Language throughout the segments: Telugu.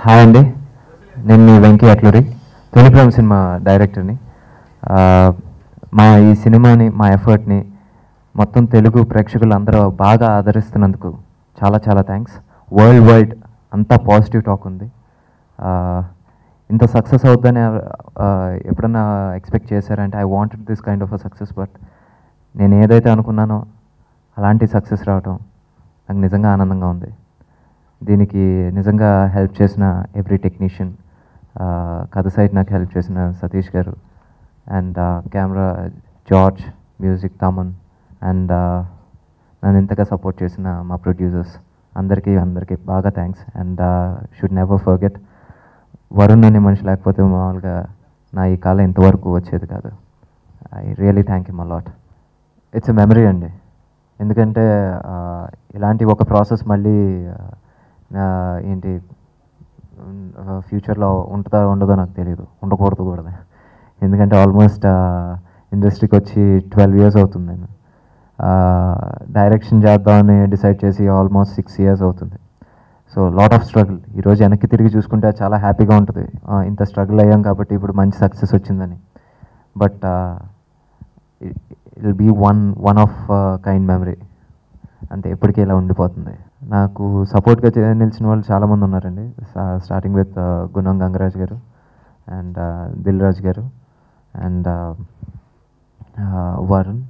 హాయ్ అండి నేను మీ వెంకీ అట్లూరి తొలి ప్రేమ సినిమా డైరెక్టర్ని ఆ, మా ఈ సినిమాని మా ఎఫర్ట్ని మొత్తం తెలుగు ప్రేక్షకులు అందరూ బాగా ఆదరిస్తున్నందుకు చాలా చాలా థ్యాంక్స్ వరల్డ్ వైడ్ అంతా పాజిటివ్ టాక్ ఉంది ఆ, ఇంత సక్సెస్ అవుద్దని ఆ, ఎప్పుడన్నా ఎక్స్పెక్ట్ చేశారంటే I wanted this kind of uh success but నేను ఏదైతే అనుకున్నానో అలాంటి సక్సెస్ రావటం నాకు నిజంగా ఆనందంగా ఉంది దీనికి నిజంగా హెల్ప్ చేసిన ఎవ్రీ టెక్నీషియన్ కథ సైడ్ నాకు హెల్ప్ చేసిన Satish garu and camera George music Thaman and నన్ను ఇంతగా సపోర్ట్ చేసిన మా ప్రొడ్యూసర్స్ అందరికీ అందరికీ బాగా thanks and should never forget Varun అనే మనిషి లేకపోతే మామూలుగా నా ఈ కాలం ఇంతవరకు వచ్చేది కాదు I really thank you lot it's a memory అండి ఎందుకంటే ఆ, ఇలాంటి ఒక ప్రాసెస్ మళ్ళీ ఆ, ఏంటి ఫ్యూచర్లో ఉంటుందో ఉండదో నాకు తెలియదు ఉండకూడదు కూడా ఎందుకంటే ఆల్మోస్ట్ ఇండస్ట్రీకి వచ్చి ట్వెల్వ్ ఇయర్స్ అవుతుంది నేను డైరెక్షన్ చేద్దామని డిసైడ్ చేసి ఆల్మోస్ట్ సిక్స్ ఇయర్స్ అవుతుంది సో లాట్ ఆఫ్ స్ట్రగుల్ ఈరోజు వెనక్కి తిరిగి చూసుకుంటే చాలా హ్యాపీగా ఉంటుంది ఆ, ఇంత స్ట్రగుల్ అయ్యాం కాబట్టి ఇప్పుడు మంచి సక్సెస్ వచ్చిందని but it'll be one one of kind memory అంతే ఎప్పటికీ ఇలా ఉండిపోతుంది నాకు సపోర్ట్గా నిలిచిన వాళ్ళు చాలామంది ఉన్నారండి స్టార్టింగ్ విత్ గుణం గంగరాజ్ గారు అండ్ దిల్ రాజ్ గారు and Varun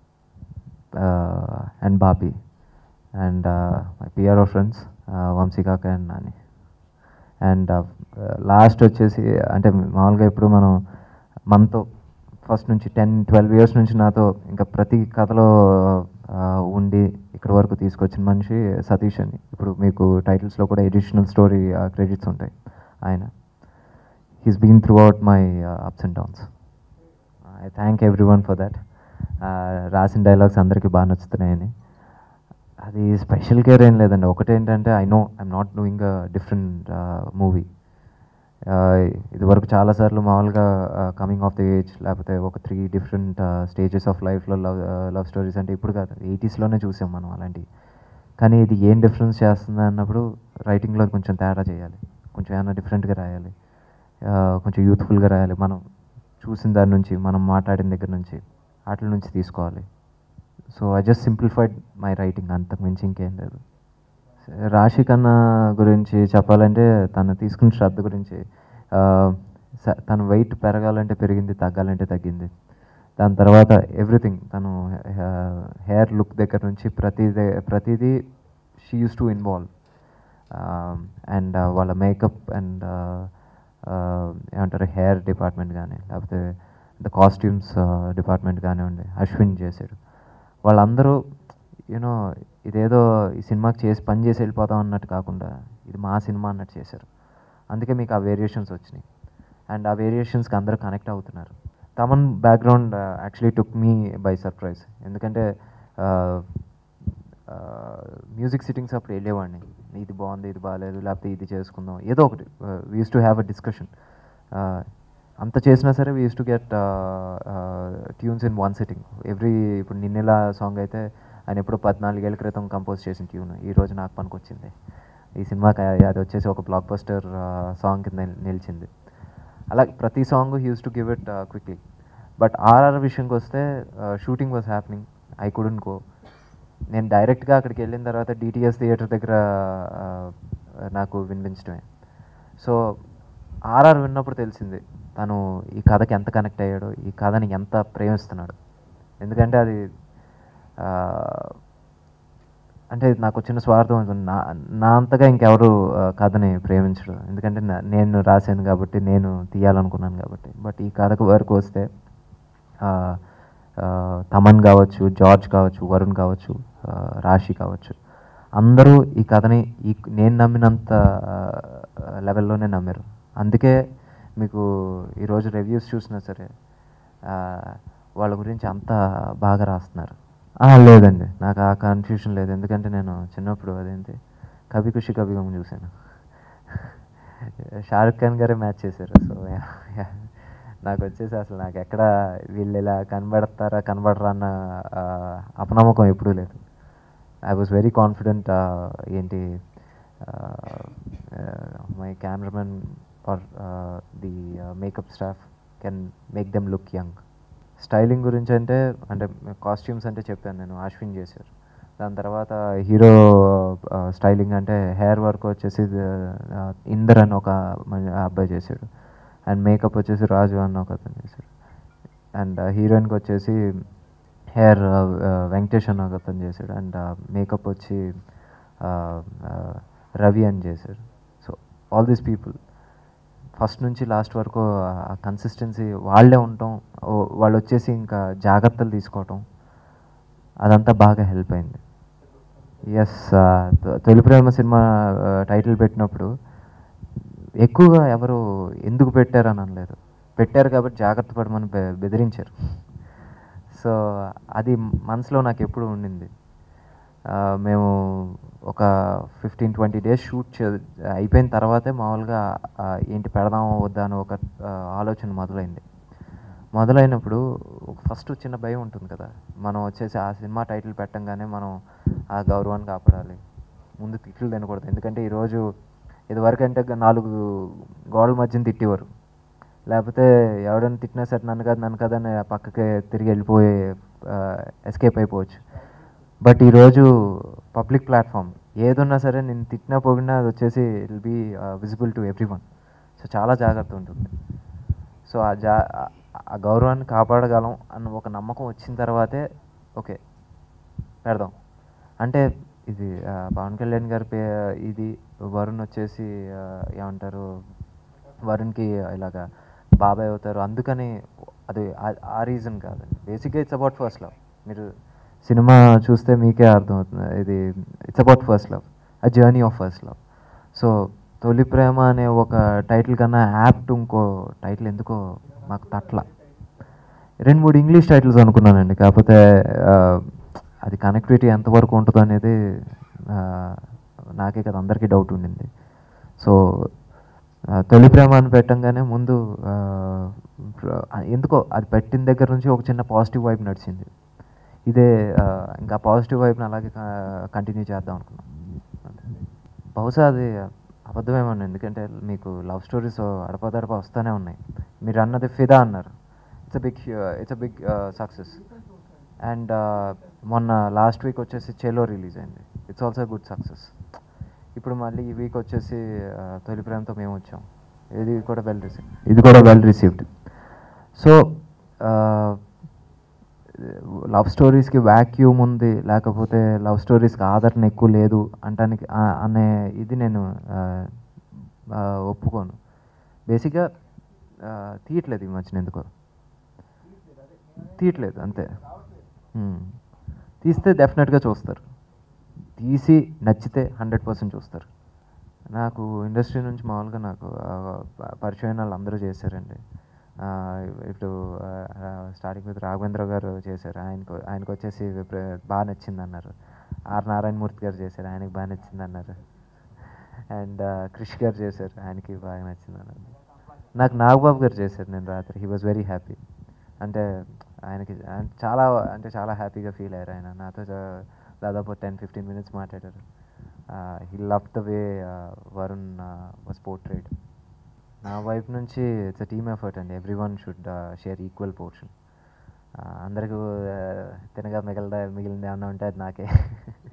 and Bapi and my PRO friends వంశీకాక అండ్ నాని అండ్ లాస్ట్ వచ్చేసి అంటే మామూలుగా ఇప్పుడు మనం మనతో ఫస్ట్ నుంచి టెన్ ట్వెల్వ్ ఇయర్స్ నుంచి నాతో ఇంకా ప్రతి కథలో ఆ, ఉండి ఇక్కడ వరకు తీసుకొచ్చిన మనిషి సతీష్ అని ఇప్పుడు మీకు టైటిల్స్లో కూడా ఎడిషనల్ స్టోరీ క్రెడిట్స్ ఉంటాయి ఆయన he's been throughout my ups and downs I thank everyone for that రాసిన డైలాగ్స్ అందరికీ బాగా నచ్చుతున్నాయని అది స్పెషల్ కేర్ ఏం లేదండి ఒకటేంటంటే I know I'm not doing a different movie ఇది వరకు చాలాసార్లు మామూలుగా కమింగ్ ఆఫ్ ద ఏజ్ లేకపోతే ఒక త్రీ డిఫరెంట్ స్టేజెస్ ఆఫ్ లైఫ్లో లవ్ లవ్ స్టోరీస్ అంటే ఇప్పుడు కాదు ఎయిటీస్లోనే చూసాం మనం అలాంటివి కానీ ఇది ఏం డిఫరెన్స్ చేస్తుంది అన్నప్పుడు రైటింగ్లో కొంచెం తేడా చేయాలి కొంచెం ఏమైనా డిఫరెంట్గా రాయాలి ఆ, కొంచెం యూత్ఫుల్గా రాయాలి మనం చూసిన దాని నుంచి మనం మాట్లాడిన దగ్గర నుంచి వాటి నుంచి తీసుకోవాలి so I just simplified my writing అంతకు మించి ఇంకేం లేదు రాశి కన్నా గురించి చెప్పాలంటే తను తీసుకున్న శ్రద్ధ గురించి ఆ, స- తన వెయిట్ పెరగాలంటే పెరిగింది తగ్గాలంటే తగ్గింది దాని తర్వాత ఎవ్రీథింగ్ తను హెయిర్ లుక్ దగ్గర నుంచి ప్రతిదీ ప్రతిదీ she used to involve and వాళ్ళ మేకప్ అండ్ ఏమంటారు హెయిర్ డిపార్ట్మెంట్ కానీ లేకపోతే ద కాస్ట్యూమ్స్ డిపార్ట్మెంట్ కానివ్వండి అశ్విన్ చేశాడు వాళ్ళందరూ యూనో ఇదేదో ఈ సినిమాకి చేసి పని చేసి వెళ్ళిపోతాం అన్నట్టు కాకుండా ఇది మా సినిమా అన్నట్టు చేశారు అందుకే మీకు ఆ వేరియేషన్స్ వచ్చినాయి అండ్ ఆ వేరియేషన్స్కి అందరూ కనెక్ట్ అవుతున్నారు Thaman background actually took me by surprise ఎందుకంటే మ్యూజిక్ సిట్టింగ్స్ అప్పుడు వెళ్ళేవాడిని ఇది బాగుంది ఇది బాగాలేదు లేకపోతే ఇది చేసుకుందాం ఏదో ఒకటి we used to have a discussion అంత చేసినా సరే we used to get tunes in one sitting every ఇప్పుడు నిన్నెలా సాంగ్ అయితే ఆయన ఎప్పుడు పద్నాలుగేళ్ల క్రితం కంపోజ్ చేసిన ట్యూన్ ఈ రోజు నాకు పనికొచ్చింది ఈ సినిమాకి అది- అది వచ్చేసి ఒక బ్లాక్ బస్టర్ సాంగ్ కింద నిల్- నిలిచింది అలా ప్రతి song used to give it quickly but RR విషయంకి వస్తే shooting was happening I couldn't go నేను డైరెక్ట్గా అక్కడికి వెళ్ళిన తర్వాత డిటిఎస్ థియేటర్ దగ్గర ఆ, నాకు వినిపించడమే సో ఆర్ఆర్ విన్నప్పుడు తెలిసింది తను ఈ కథకి ఎంత కనెక్ట్ అయ్యాడో ఈ కథని ఎంత ప్రేమిస్తున్నాడు ఎందుకంటే అది ఆ, అంటే నాకు వచ్చిన స్వార్థం ఉంటుంది. నా నా అంతగా ఇంకెవరు ఆ, కథని ప్రేమించడు ఎందుకంటే నా- నేను రాశాను కాబట్టి నేను తీయాలనుకున్నాను కాబట్టి బట్ ఈ కథకు వరకు వస్తే ఆ, ఆ, తమన్ కావచ్చు జార్జ్ కావచ్చు వరుణ్ కావచ్చు ఆ, రాశి కావచ్చు అందరూ ఈ కథని ఈ నేను నమ్మినంత లెవెల్లోనే నమ్మారు అందుకే మీకు ఈరోజు రివ్యూస్ చూసినా సరే ఆ, వాళ్ళ గురించి అంత బాగా రాస్తున్నారు ఆ, లేదండి నాకు ఆ కన్ఫ్యూషన్ లేదు ఎందుకంటే నేను చిన్నప్పుడు అదేంటి కవి ఖుషి కవి గమ్ చూశాను షారుఖ్ ఖాన్ గారే మ్యాచ్ చేశారు సో నాకు వచ్చేసి అసలు నాకు ఎక్కడ వీళ్ళు ఇలా కనబడతారా కనబడరా అన్న ఆ, అపనమ్మకం ఎప్పుడూ లేదు ఐ వాజ్ వెరీ కాన్ఫిడెంట్ ఏంటి my cameraman or the makeup staff can make them look young styling గురించి అంటే అంటే కాస్ట్యూమ్స్ అంటే చెప్పాను నేను అశ్విన్ చేశారు దాని తర్వాత హీరో స్టైలింగ్ అంటే హెయిర్ వర్క్ వచ్చేసి ఆ, ఇందర్ అని ఒక మన- అబ్బాయి చేశాడు అండ్ మేకప్ వచ్చేసి రాజు అన్న ఒక అతను చేశాడు అండ్ హీరోయిన్కి వచ్చేసి హెయిర్ వెంకటేష్ అన్న ఒక అతను చేశాడు అండ్ మేకప్ వచ్చి ఆ, ఆ, రవి అని చేశాడు so all these people first నుంచి లాస్ట్ వరకు ఆ కన్సిస్టెన్సీ వాళ్ళే ఉండటం ఓ- వాళ్ళు వచ్చేసి ఇంకా జాగ్రత్తలు తీసుకోవటం అదంతా బాగా హెల్ప్ అయింది ఎస్ తొలి ప్రేమ సినిమా టైటిల్ పెట్టినప్పుడు ఎక్కువగా ఎవరు ఎందుకు పెట్టారని అనలేదు పెట్టారు కాబట్టి జాగ్రత్త పడమని బె- బెదిరించారు సో అది మనసులో నాకు ఎప్పుడు ఉండింది ఆ, మేము ఒక ఫిఫ్టీన్ ట్వంటీ డేస్ షూట్ చే అయిపోయిన తర్వాతే మామూలుగా ఆ, ఏంటి పెడదామా వద్దా అని ఒక ఆ, ఆలోచన మొదలైంది మొదలైనప్పుడు ఫస్ట్ చిన్న భయం ఉంటుంది కదా మనం వచ్చేసి ఆ సినిమా టైటిల్ పెట్టంగానే మనం ఆ గౌరవాన్ని కాపాడాలి ముందు తిట్లు తినకూడదు ఎందుకంటే ఈరోజు ఇదివరకు అంటే గ- నాలుగు గోడల మధ్యన తిట్టేవారు లేకపోతే ఎవడైనా తిట్టినా సరే నన్ను కాదు నన్ను కాదని పక్కకి తిరిగి వెళ్ళిపోయి ఎస్కేప్ అయిపోవచ్చు బట్ ఈరోజు పబ్లిక్ ప్లాట్ఫామ్ ఏదున్నా సరే నేను తిట్టినా పోగినా అది వచ్చేసి it'll be visible to everyone so చాలా జాగ్రత్త ఉంటుంది సో ఆ జా ఆ- ఆ గౌరవాన్ని కాపాడగలం అన్న ఒక నమ్మకం వచ్చిన తర్వాతే ఓకే పెడదాం అంటే ఇది ఆ, పవన్ కళ్యాణ్ గారి పే ఇది వరుణ్ వచ్చేసి ఆ, ఏమంటారు వరుణ్కి ఇలాగా బాబాయ్ అవుతారు అందుకని అది ఆ- ఆ రీజన్ కాదండి బేసిక్గా ఇట్స్ అబౌట్ ఫస్ట్ లవ్ మీరు సినిమా చూస్తే మీకే అర్థమవుతుంది ఇది it's about first love a journey of first love so తొలి ప్రేమ అనే ఒక టైటిల్ కన్నా యాప్ట్ ఇంకో టైటిల్ ఎందుకో మాకు తట్ల రెండు మూడు ఇంగ్లీష్ టైటిల్స్ అనుకున్నానండి కాకపోతే ఆ, అది కనెక్టివిటీ ఎంతవరకు ఉంటుందో అనేది ఆ, నాకే కదా అందరికీ డౌట్ ఉండింది సో ఆ, తొలి ప్రేమ అని పెట్టంగానే ముందు ఆ, ప్ర- ఎందుకో అది పెట్టిన దగ్గర నుంచి ఒక చిన్న పాజిటివ్ వైపు నడిచింది ఇదే ఆ, ఇంకా పాజిటివ్ వైపుని అలాగే కంటిన్యూ చేద్దాం అనుకున్నాం బహుశా అది అబద్ధమేమన్నా ఎందుకంటే మీకు లవ్ స్టోరీస్ అడపదడప వస్తూనే ఉన్నాయి మీరు అన్నది ఫిదా అన్నారు it's a big it's a big success and మొన్న లాస్ట్ వీక్ వచ్చేసి చెలో రిలీజ్ అయింది ఇట్స్ ఆల్సో గుడ్ సక్సెస్ ఇప్పుడు మళ్ళీ ఈ వీక్ వచ్చేసి ఆ, తొలి ప్రేమతో మేము వచ్చాం ఇది కూడా వెల్ రిసీవ్ ఇది కూడా వెల్ రిసీవ్డ్ సో లవ్ స్టోరీస్కి వ్యాక్యూమ్ ఉంది లేకపోతే లవ్ స్టోరీస్కి ఆదరణ ఎక్కువ లేదు అంటానికి ఆ- అనే ఇది నేను ఆ, ఆ, ఒప్పుకోను బేసిక్గా ఆ, తీయట్లేదు ఈ మధ్యన ఎందుకో తీయట్లేదు అంతే మ్మ్. తీస్తే డెఫినెట్గా చూస్తారు తీసి నచ్చితే హండ్రెడ్ పర్సెంట్ చూస్తారు నాకు ఇండస్ట్రీ నుంచి మామూలుగా నాకు ఆ, ప- పరిచయం వాళ్ళు అందరూ చేశారండి ఆ, ఇప్పుడు స్టార్టింగ్ విత్ రాఘవేంద్ర గారు చేశారు ఆయనకు ఆయనకు వచ్చేసి ప్ర- బాగా నచ్చింది అన్నారు ఆర్ నారాయణమూర్తి గారు చేశారు ఆయనకి బాగా నచ్చింది అన్నారు అండ్ క్రిష్ గారు చేశారు ఆయనకి బాగా నచ్చింది అన్నారు నాకు నాగబాబు గారు చేశారు నేను రాత్రి హీ వాజ్ వెరీ హ్యాపీ అంటే ఆయనకి ఆయన చాలా అంటే చాలా హ్యాపీగా ఫీల్ అయ్యారు ఆయన నాతో జా- దాదాపు టెన్ ఫిఫ్టీన్ మినిట్స్ మాట్లాడారు he love the way Varun was portrayed నా వైపు నుంచి ఇట్స్ అ టీమ్ ఎఫర్ట్ అండి everyone should share equal portion అందరికీ uh, తినగా మిగలదా మిగిలింది ఏమన్నా ఉంటే అది నాకే